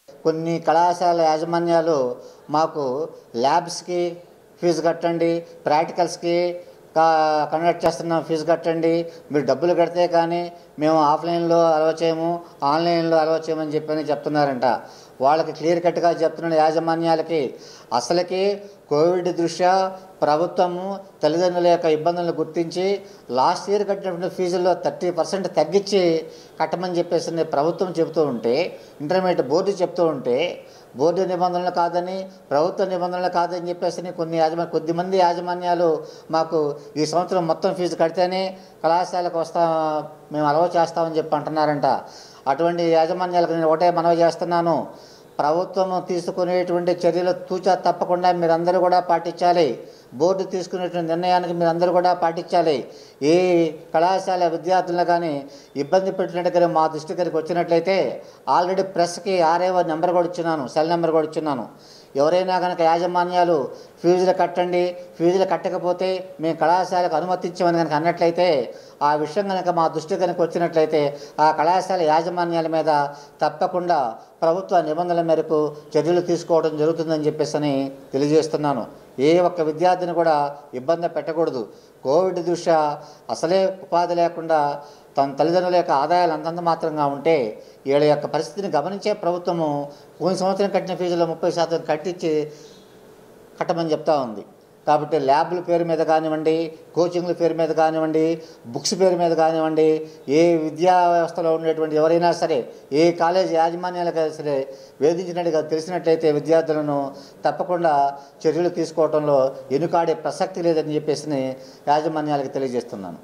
కొన్ని కళాశాల యాజమాన్యాలు మాకు ల్యాబ్స్కి ఫీజు కట్టండి ప్రాక్టికల్స్కి కా- కండక్ట్ చేస్తున్నాం ఫీజు కట్టండి మీరు డబ్బులు కడితే కానీ మేము ఆఫ్లైన్లో అలవ చేయము ఆన్లైన్లో అలవ చేయమని చెప్పని చెప్తున్నారంట వాళ్ళకి క్లియర్ కట్గా చెప్తున్న యాజమాన్యాలకి అసలుకి కోవిడ్ దృష్ట్యా ప్రభుత్వము తల్లిదండ్రుల యొక్క ఇబ్బందులను గుర్తించి లాస్ట్ ఇయర్ కట్టినటువంటి ఫీజుల్లో థర్టీ పర్సెంట్ తగ్గించి కట్టమని చెప్పేసి ప్రభుత్వం చెబుతూ ఉంటే ఇంటర్మీడియట్ బోర్డు చెప్తూ ఉంటే బోర్డు నిబంధనలు కాదని ప్రభుత్వ నిబంధనలు కాదని చెప్పేసి కొన్ని యాజమా కొద్దిమంది యాజమాన్యాలు మాకు ఈ సంవత్సరం మొత్తం ఫీజు కడితేనే కళాశాలకు వస్తా మేము అలవ చేస్తామని చెప్పి అంటున్నారంట అటువంటి యాజమాన్యాలకు నేను ఒకటే మనవి చేస్తున్నాను ప్రభుత్వం తీసుకునేటువంటి చర్యలు తూచా తప్పకుండా మీరందరూ కూడా పాటించాలి బోర్డు తీసుకునేటువంటి నిర్ణయానికి మీరందరూ కూడా పాటించాలి ఏ కళాశాల విద్యార్థులను కానీ ఇబ్బంది పెట్టినట్టుగా మా దృష్టి దగ్గరికి వచ్చినట్లయితే ఆల్రెడీ ప్రెస్కి ఆర్ఏఓ నెంబర్ కూడా ఇచ్చున్నాను సెల్ నెంబర్ కూడా ఇచ్చున్నాను ఎవరైనా కనుక యాజమాన్యాలు ఫీజులు కట్టండి ఫీజులు కట్టకపోతే మేము కళాశాలకు అనుమతించామని కనుక అన్నట్లయితే ఆ విషయం కనుక మా దృష్టి కనుక వచ్చినట్లయితే ఆ కళాశాల యాజమాన్యాల మీద తప్పకుండా ప్రభుత్వ నిబంధనల మేరకు చర్యలు తీసుకోవడం జరుగుతుందని చెప్పేసి అని తెలియజేస్తున్నాను ఏ ఒక్క విద్యార్థిని కూడా ఇబ్బంది పెట్టకూడదు కోవిడ్ దృష్ట్యా అసలే ఉపాధి లేకుండా తన తల్లిదండ్రుల యొక్క ఆదాయాలు అంతంత మాత్రంగా ఉంటే వీళ్ళ యొక్క పరిస్థితిని గమనించే ప్రభుత్వము పోయిన సంవత్సరం కట్టిన ఫీజులో ముప్పై శాతం కట్టించి కట్టమని చెప్తా ఉంది కాబట్టి ల్యాబ్ల పేరు మీద కానివ్వండి కోచింగ్ల పేరు మీద కానివ్వండి బుక్స్ పేరు మీద కానివ్వండి ఏ విద్యా వ్యవస్థలో ఉండేటువంటి ఎవరైనా సరే ఏ కాలేజ్ యాజమాన్యాలకైనా సరే వేధించినట్టుగా తెలిసినట్లయితే విద్యార్థులను తప్పకుండా చర్యలు తీసుకోవడంలో ఎనుకాడే ప్రసక్తి లేదని చెప్పేసి యాజమాన్యాలకు తెలియజేస్తున్నాను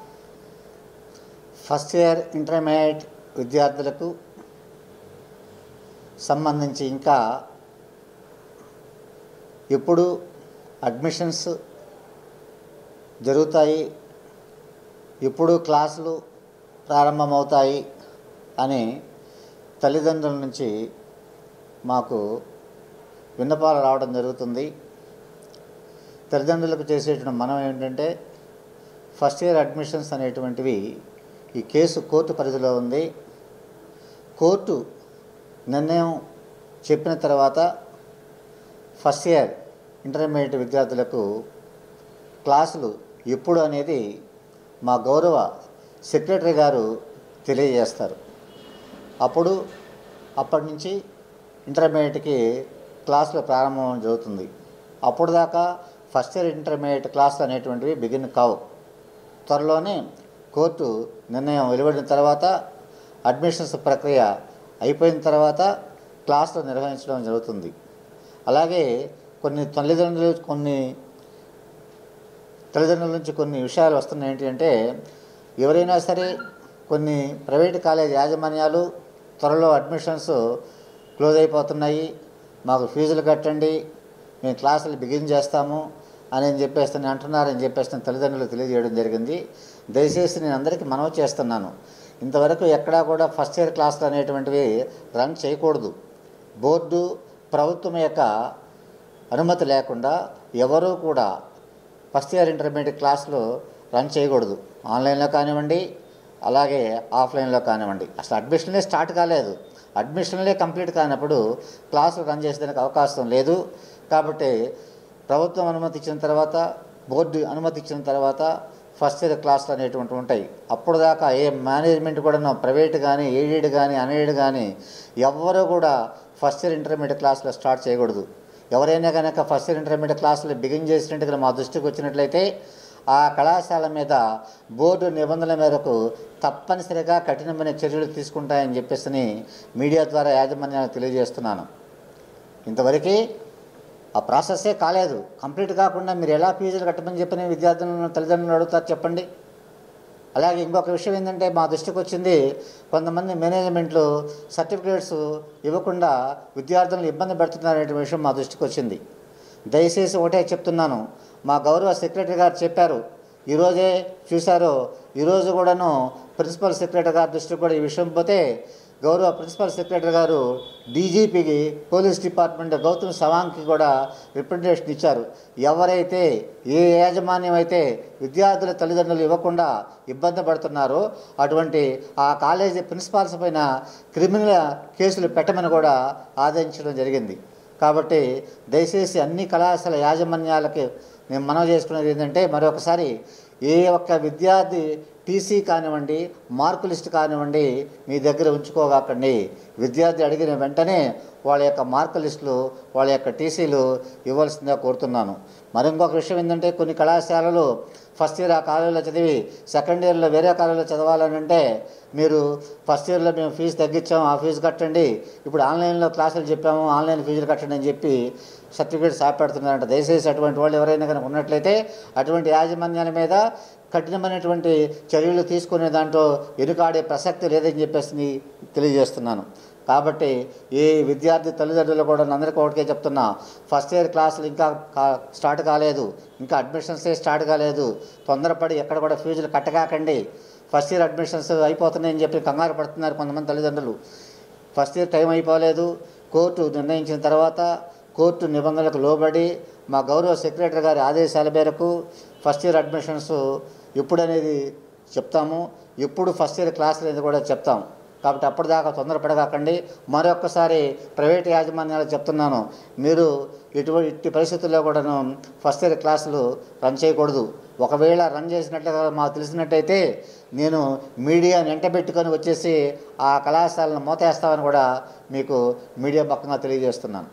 ఫస్ట్ ఇయర్ ఇంటర్మీడియట్ విద్యార్థులకు సంబంధించి ఇంకా ఎప్పుడు అడ్మిషన్స్ జరుగుతాయి ఎప్పుడు క్లాసులు ప్రారంభమవుతాయి అని తల్లిదండ్రుల నుంచి మాకు విన్నపాలు రావడం జరుగుతుంది తల్లిదండ్రులకు చేసేటువంటి మనం ఏంటంటే ఫస్ట్ ఇయర్ అడ్మిషన్స్ అనేటువంటివి ఈ కేసు కోర్టు పరిధిలో ఉంది కోర్టు నిర్ణయం చెప్పిన తర్వాత ఫస్ట్ ఇయర్ ఇంటర్మీడియట్ విద్యార్థులకు క్లాసులు ఎప్పుడు అనేది మా గౌరవ సెక్రటరీ గారు తెలియజేస్తారు అప్పుడు అప్పటి నుంచి ఇంటర్మీడియట్కి క్లాసులు ప్రారంభం జరుగుతుంది అప్పుడు దాకా ఫస్ట్ ఇయర్ ఇంటర్మీడియట్ క్లాసులు అనేటువంటివి బిగిన్ కావు త్వరలోనే కోర్టు నిర్ణయం వెలువడిన తర్వాత అడ్మిషన్స్ ప్రక్రియ అయిపోయిన తర్వాత క్లాసులు నిర్వహించడం జరుగుతుంది అలాగే కొన్ని తల్లిదండ్రులు కొన్ని తల్లిదండ్రుల నుంచి కొన్ని విషయాలు వస్తున్నాయి ఏంటి అంటే ఎవరైనా సరే కొన్ని ప్రైవేట్ కాలేజ్ యాజమాన్యాలు త్వరలో అడ్మిషన్స్ క్లోజ్ అయిపోతున్నాయి మాకు ఫీజులు కట్టండి మేము క్లాసులు బిగిన్ చేస్తాము అని అని చెప్పేసి అంటున్నారని చెప్పేసి తల్లిదండ్రులు తెలియజేయడం జరిగింది దయచేసి నేను అందరికీ మనవి చేస్తున్నాను ఇంతవరకు ఎక్కడా కూడా ఫస్ట్ ఇయర్ క్లాసులు అనేటువంటివి రన్ చేయకూడదు బోర్డు ప్రభుత్వం యొక్క అనుమతి లేకుండా ఎవరూ కూడా ఫస్ట్ ఇయర్ ఇంటర్మీడియట్ క్లాసులు రన్ చేయకూడదు ఆన్లైన్లో కానివ్వండి అలాగే ఆఫ్లైన్లో కానివ్వండి అసలు అడ్మిషన్లే స్టార్ట్ కాలేదు అడ్మిషన్లే కంప్లీట్ కానప్పుడు క్లాసులు రన్ చేసేదానికి అవకాశం లేదు కాబట్టి ప్రభుత్వం అనుమతి ఇచ్చిన తర్వాత బోర్డు అనుమతి ఇచ్చిన తర్వాత ఫస్ట్ ఇయర్ క్లాసులు అనేటువంటి ఉంటాయి అప్పుడు దాకా ఏ మేనేజ్మెంట్ కూడా ప్రైవేట్ కానీ ఎయిడెడ్ కానీ అన్ఎయిడెడ్ కానీ ఎవ్వరూ కూడా ఫస్ట్ ఇయర్ ఇంటర్మీడియట్ క్లాసులు స్టార్ట్ చేయకూడదు ఎవరైనా కనుక ఫస్ట్ ఇయర్ ఇంటర్మీడియట్ క్లాసులు బిగిన్ చేసినట్టుగా మా దృష్టికి వచ్చినట్లయితే ఆ కళాశాల మీద బోర్డు నిబంధనల మేరకు తప్పనిసరిగా కఠినమైన చర్యలు తీసుకుంటాయని చెప్పేసి మీడియా ద్వారా యాజమాన్యానికి తెలియజేస్తున్నాను ఇంతవరకు ఆ ప్రాసెస్సే కాలేదు కంప్లీట్ కాకుండా మీరు ఎలా ఫీజులు కట్టమని చెప్పని విద్యార్థులను తల్లిదండ్రులు అడుగుతారు చెప్పండి అలాగే ఇంకొక విషయం ఏంటంటే మా దృష్టికి వచ్చింది కొంతమంది మేనేజ్మెంట్లు సర్టిఫికేట్స్ ఇవ్వకుండా విద్యార్థులను ఇబ్బంది పెడుతున్నారనే విషయం మా దృష్టికి వచ్చింది దయచేసి ఒకటే చెప్తున్నాను మా గౌరవ సెక్రటరీ గారు చెప్పారు ఈరోజే చూశారు ఈరోజు కూడాను ప్రిన్సిపల్ సెక్రటరీ గారి దృష్టికి కూడా ఈ విషయం పోతే గౌరవ ప్రిన్సిపల్ సెక్రటరీ గారు డీజీపీకి పోలీస్ డిపార్ట్మెంట్ గౌతమ్ సవాంగ్కి కూడా రిప్రజెంటేషన్ ఇచ్చారు ఎవరైతే ఏ యాజమాన్యం అయితే విద్యార్థుల తల్లిదండ్రులు ఇవ్వకుండా ఇబ్బంది పడుతున్నారో అటువంటి ఆ కాలేజీ ప్రిన్సిపాల్స్ పైన క్రిమినల్ కేసులు పెట్టమని కూడా ఆదేశించడం జరిగింది కాబట్టి దయచేసి అన్ని కళాశాల యాజమాన్యాలకి నేను మనవి చేసుకునేది ఏంటంటే మరొకసారి ఏ ఒక్క విద్యార్థి టీసీ కానివ్వండి మార్కు లిస్ట్ కానివ్వండి మీ దగ్గర ఉంచుకోగాకండి విద్యార్థి అడిగిన వెంటనే వాళ్ళ యొక్క మార్కు లిస్టులు వాళ్ళ యొక్క టీసీలు ఇవ్వాల్సిందిగా కోరుతున్నాను మరి ఇంకొక విషయం ఏంటంటే కొన్ని కళాశాలలు ఫస్ట్ ఇయర్ ఆ కాలేజీలో చదివి సెకండ్ ఇయర్లో వేరే కాలేజీలో చదవాలని అంటే మీరు ఫస్ట్ ఇయర్లో మేము ఫీజు తగ్గించాము ఆ ఫీజు కట్టండి ఇప్పుడు ఆన్లైన్లో క్లాసులు చెప్పాము ఆన్లైన్ ఫీజులు కట్టండి అని చెప్పి సర్టిఫికేట్స్ ఆపెడుతున్నారంట దయచేసి అటువంటి వాళ్ళు ఎవరైనా కనుక ఉన్నట్లయితే అటువంటి యాజమాన్యాల మీద కఠినమైనటువంటి చర్యలు తీసుకునే దాంట్లో ఎరుకాడే ప్రసక్తి లేదని చెప్పేసి తెలియజేస్తున్నాను కాబట్టి ఏ విద్యార్థి తల్లిదండ్రులు కూడా అందరికీ ఒకటికే చెప్తున్నా ఫస్ట్ ఇయర్ క్లాసులు ఇంకా కా- స్టార్ట్ కాలేదు ఇంకా అడ్మిషన్సే స్టార్ట్ కాలేదు తొందరపడి ఎక్కడ కూడా ఫీజులు కట్టగాకండి ఫస్ట్ ఇయర్ అడ్మిషన్స్ అయిపోతున్నాయని చెప్పి కంగారు పడుతున్నారు కొంతమంది తల్లిదండ్రులు ఫస్ట్ ఇయర్ టైం అయిపోలేదు కోర్టు నిర్ణయించిన తర్వాత కోర్టు నిబంధనలకు లోబడి మా గౌరవ సెక్రటరీ గారి ఆదేశాల మేరకు ఫస్ట్ ఇయర్ అడ్మిషన్స్ ఎప్పుడనేది చెప్తాము ఎప్పుడు ఫస్ట్ ఇయర్ క్లాసులు అనేది కూడా చెప్తాం కాబట్టి అప్పటిదాకా తొందరపడగాకండి మరొక్కసారి ప్రైవేట్ యాజమాన్యాలు చెప్తున్నాను మీరు ఇటువంటి ఇట్టి పరిస్థితుల్లో కూడాను ఫస్ట్ ఇయర్ క్లాసులు రన్ చేయకూడదు ఒకవేళ రన్ చేసినట్లుగా మాకు తెలిసినట్టయితే నేను మీడియాని వెంటబెట్టుకొని వచ్చేసి ఆ కళాశాలను మూతేస్తామని కూడా మీకు మీడియా పక్కన తెలియజేస్తున్నాను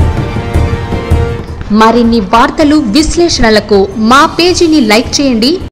మరిన్ని వార్తలు విశ్లేషణలకు మా పేజీని లైక్ చేయండి